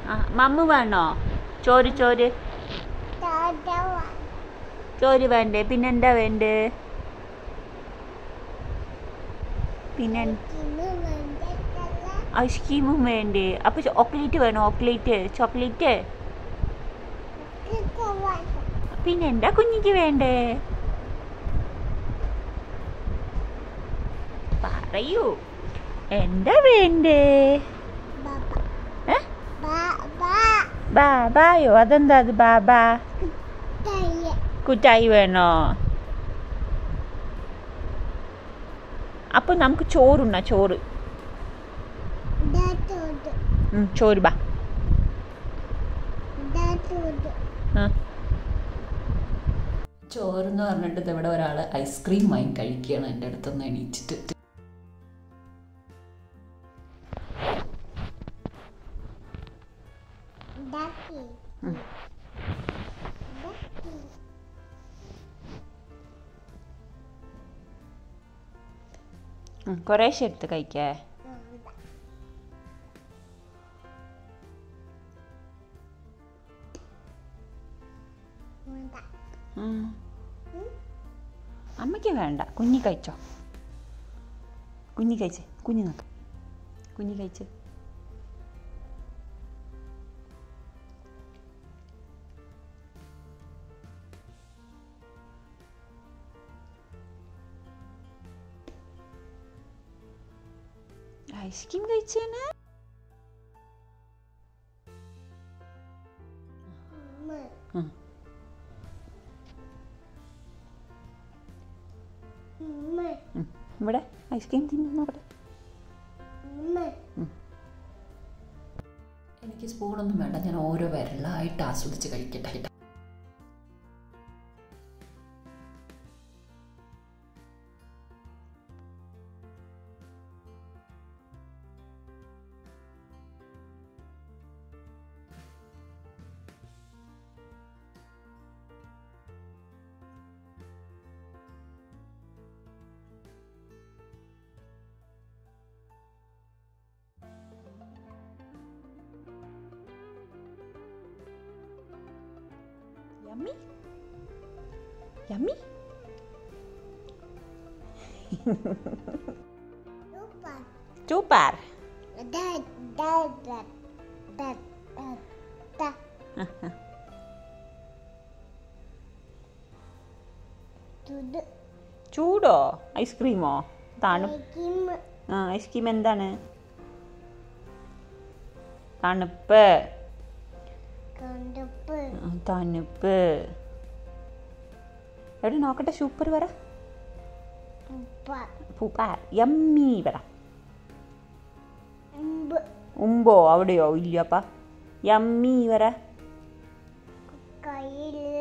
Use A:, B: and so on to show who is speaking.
A: ആ മമ്മ വേണോ ചോറ് ചോറ് ചോറ് വേണ്ടേ പിന്നെന്താ വേണ്ടേ പിന്നെ ഐസ്ക്രീമും വേണ്ടേ അപ്പൊ ചോക്ലേറ്റ് വേണോ ചോക്ലേറ്റ് ചോക്ലേറ്റ് പിന്നെ എന്താ കുഞ്ഞിക്ക് വേണ്ടേ പറയൂ എന്താ വേണ്ടേ ഏ ബാബായോ അതെന്താ അത് ബാബാ കുറ്റായി വേണോ അപ്പൊ നമുക്ക് ചോറുണ്ണ ചോറ് ഉം, ചോറ് ബാ ആ
B: ചോറെന്ന് പറഞ്ഞിട്ട് ഇത് ഇവിടെ ഒരാൾ ഐസ്ക്രീം വാങ്ങി കഴിക്കുകയാണ് എൻ്റെ അടുത്തുനിന്ന് എണീച്ചിട്ട്
A: ഉം. ഉം, കുറേശ്ശെ എടുത്ത് കഴിക്കേ ഉം. അമ്മയ്ക്ക് വേണ്ട കുഞ്ഞി കഴിച്ചോ കുഞ്ഞി കഴിച്ച് കുഞ്ഞി നോക്ക് കുഞ്ഞി കഴിച്ച് ഐസ്ക്രീം കഴിച്ചേനെ ഉം. ഉം. ഇവിടെ ഐസ്ക്രീം തിന്നു നോക്കട്ടെ
B: എനിക്ക് സ്പൂണൊന്നും വേണ്ട ഞാൻ ഓരോ വിരലായിട്ട് ആസ്വദിച്ച് കഴിക്കട്ടെ
A: Yummy? Yummy? Super. ചൂടോ ഐസ്ക്രീമോ തണു ആ ഐസ്ക്രീം എന്താണ് തണുപ്പ് ആ, തണുപ്പ് എവിടെ നോക്കട്ടെ സൂപ്പർ പറ പൂപ്പാർ യമ്മി പറ ഉമ്പോ അവിടെയോ ഇല്ലപ്പാ യമ്മി പറ
C: കയ്യിൽ